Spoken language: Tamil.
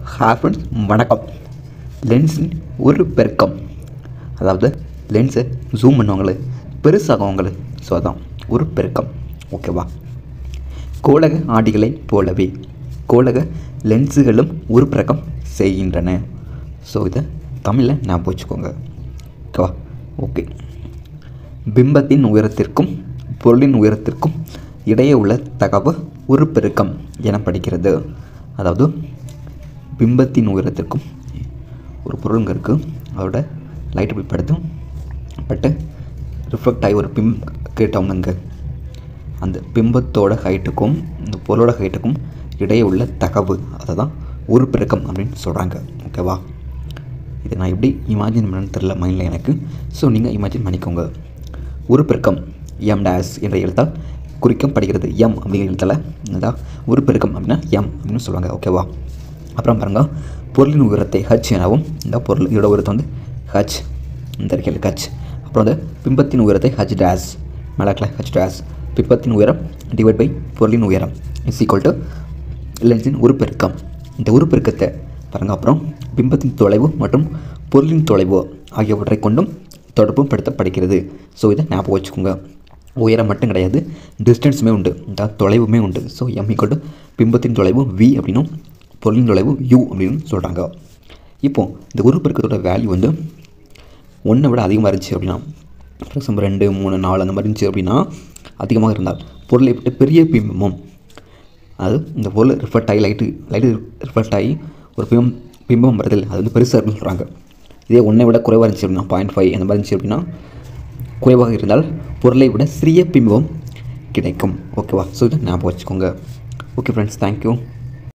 ஹாய் ஃப்ரெண்ட்ஸ் வணக்கம் லென்ஸின் ஒரு பெருக்கம் அதாவது லென்ஸை ஜூம் பண்ணுவாங்களே பெருசாகுவாங்களே ஸோ அதான் ஒரு பெருக்கம் ஓகேவா கோளக ஆடிகளைப் போலவே கோளக லென்ஸுகளும் ஒரு பெருக்கம் செய்கின்றன ஸோ இதை தமிழில் ஞாபகம் வச்சுக்கோங்க ஓகேவா ஓகே பிம்பத்தின் உயரத்திற்கும் பொருளின் உயரத்திற்கும் இடையே உள்ள தகவு ஒரு பெருக்கம் எனப்படுகிறது அதாவது பிம்பத்தின் உயரத்திற்கும் ஒரு பொருளுங்க இருக்குது அதோட லைட் போய் படுத்தும் பட்டு ரிஃப்ளெக்ட் ஆகி ஒரு பிம் கேட்டவனுங்க அந்த பிம்பத்தோட ஹைட்டுக்கும் இந்த பொருளோட ஹைட்டுக்கும் இடையே உள்ள தகவு அதை தான் ஒரு பெருக்கம் அப்படின்னு சொல்கிறாங்க ஓகேவா இதை நான் எப்படி இமேஜின் பண்ணு தெரில மைண்டில் எனக்கு ஸோ நீங்கள் இமேஜின் பண்ணிக்கோங்க ஒரு பெருக்கம் எம் டேஸ் என்ற எழுத்தால் குறிக்கப்படுகிறது எம் அப்படிங்கிற எழுத்தால் இதான் ஒரு பெருக்கம் அப்படின்னா எம் அப்படின்னு சொல்லுவாங்க ஓகேவா அப்புறம் பாருங்கள் பொருளின் உயரத்தை ஹச் எனவும் இந்த பொருள் இதோட உயரத்தை வந்து ஹச் இந்த இருக்கையில் ஹச் அப்புறம் வந்து பிம்பத்தின் உயரத்தை ஹச் டேஸ் மேலக்கில் ஹச் டேஸ் பிம்பத்தின் உயரம் டிவைட் பை பொருளின் உயரம் இஸ் ஈக்குவல் டு லென்ஸின் உருப்பெருக்கம் இந்த உருப்பெருக்கத்தை பாருங்கள் அப்புறம் பிம்பத்தின் தொலைவு மற்றும் பொருளின் தொலைவு ஆகியவற்றை கொண்டும் தொடர்பு படுத்தப்படுகிறது ஸோ இதை ஞாபகம் வச்சுக்கோங்க உயரம் மட்டும் கிடையாது டிஸ்டன்ஸுமே உண்டு இந்த தொலைவுமே உண்டு ஸோ எம் ஈக்குவல் டு பிம்பத்தின் தொலைவு வி அப்படின்னும் பொருளின் தொலைவு யூ அப்படின்னு சொல்கிறாங்க இப்போது இந்த உருப்பெருக்கத்தோட வேல்யூ வந்து ஒன்றை விட அதிகமாக இருந்துச்சு அப்படின்னா ஃபார் எக்ஸாம்பிள் ரெண்டு மூணு நாலு அந்த மாதிரி இருந்துச்சு அப்படின்னா அதிகமாக இருந்தால் பொருளை விட்டு பெரிய பிம்பமும் அது இந்த பொருள் ரிஃப்ளெக்ட் ஆகி லைட்டு லைட்டு ரிஃப்ளெக்ட் ஆகி ஒரு பிம்பம் பிம்பம் வருது அது வந்து பெருசாக இருக்குன்னு சொல்கிறாங்க இதே ஒன்றை விட குறைவாக இருந்துச்சு அப்படின்னா பாயிண்ட் ஃபைவ் அந்த மாதிரி இருந்துச்சு அப்படின்னா குறைவாக இருந்தால் பொருளை விட சிறிய பிம்பம் கிடைக்கும் ஓகேவா ஸோ இதை ஞாபகம் வச்சுக்கோங்க ஓகே ஃப்ரெண்ட்ஸ் தேங்க்யூ